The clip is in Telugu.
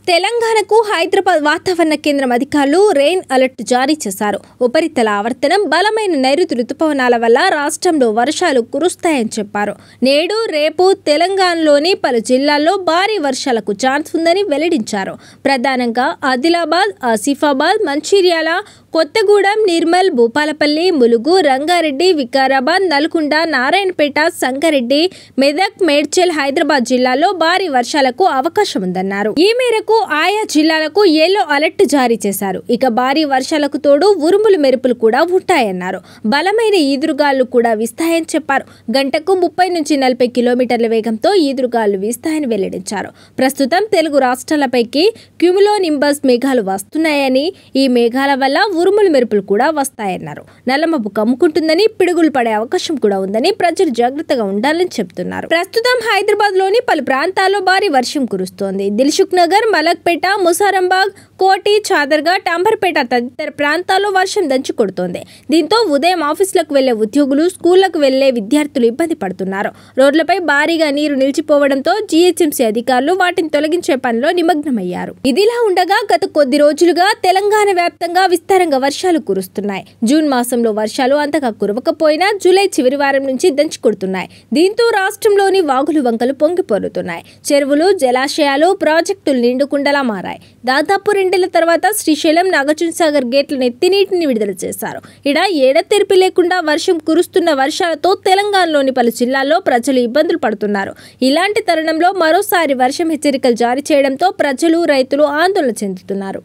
తెలంగాణకు హైదరాబాద్ వాతావరణ కేంద్రం అధికారులు రెయిన్ అలర్ట్ జారీ చేశారు ఉపరితల ఆవర్తనం బలమైన నైరుతి రుతుపవనాల వల్ల రాష్ట్రంలో వర్షాలు కురుస్తాయని చెప్పారు నేడు రేపు తెలంగాణలోని పలు జిల్లాల్లో భారీ వర్షాలకు ఛాన్స్ ఉందని వెల్లడించారు ప్రధానంగా ఆదిలాబాద్ ఆసిఫాబాద్ మంచిర్యాల కొత్తగూడెం నిర్మల్ భూపాలపల్లి ములుగు రంగారెడ్డి వికారాబాద్ నల్గొండ నారాయణపేట సంగారెడ్డి మెదక్ మేడ్చల్ హైదరాబాద్ జిల్లాల్లో భారీ వర్షాలకు అవకాశం ఉందన్నారు ఈ మేరకు ఆయా జిల్లాలకు ఎల్లో అలర్ట్ జారీ చేశారు ఇక భారీ వర్షాలకు తోడు ఉరుములు మెరుపులు కూడా ఉంటాయన్నారు బలమైన ఈదురుగాలు కూడా వీస్తాయని చెప్పారు గంటకు ముప్పై నుంచి నలభై కిలోమీటర్ల వేగంతో ఈదురుగాలు వీస్తాయని వెల్లడించారు ప్రస్తుతం తెలుగు రాష్ట్రాలపైకి క్యూములో నింబస్ మేఘాలు వస్తున్నాయని ఈ మేఘాల వల్ల ఉరుములు మెరుపులు కూడా వస్తాయన్నారు నల్లమబ్బు కమ్ముకుంటుందని పిడుగులు పడే అవకాశం కూడా ఉందని ప్రజలు జాగ్రత్తగా ఉండాలని చెబుతున్నారు ప్రస్తుతం హైదరాబాద్ లోని పలు ప్రాంతాల్లో భారీ వర్షం కురుస్తోంది దిల్సుఖ్ నగర్ మలక్పేట ముసారంబాగ్ కోటి చాదర్ఘాట్ అంబర్పేట తదితర ప్రాంతాల్లో వర్షం దంచి కొడుతోంది దీంతో ఉదయం ఆఫీసులకు వెళ్లే ఉద్యోగులు స్కూళ్లకు వెళ్లే విద్యార్థులు ఇబ్బంది పడుతున్నారు రోడ్లపై భారీగా నీరు నిలిచిపోవడంతో జీహెచ్ఎంసీ అధికారులు వాటిని తొలగించే పనిలో నిమగ్నమయ్యారు ఇదిలా ఉండగా గత కొద్ది రోజులుగా తెలంగాణ వ్యాప్తంగా విస్తారంగా వర్షాలు కురుస్తున్నాయి జూన్ మాసంలో వర్షాలు అంతగా కురవకపోయినా జూలై చివరి వారం నుంచి దంచి కొడుతున్నాయి దీంతో రాష్ట్రంలోని వాగులు వంకలు పొంగిపోరుతున్నాయి చెరువులు జలాశయాలు ప్రాజెక్టులు నిండుకుండలా మారాయి దాదాపు రెండేళ్ల తర్వాత శ్రీశైలం నాగార్జున సాగర్ గేట్లను ఎత్తి నీటిని విడుదల చేశారు ఇడ ఏడతెరిపి లేకుండా వర్షం కురుస్తున్న వర్షాలతో తెలంగాణలోని పలు జిల్లాల్లో ప్రజలు ఇబ్బందులు పడుతున్నారు ఇలాంటి తరుణంలో మరోసారి వర్షం హెచ్చరికలు జారీ చేయడంతో ప్రజలు రైతులు ఆందోళన చెందుతున్నారు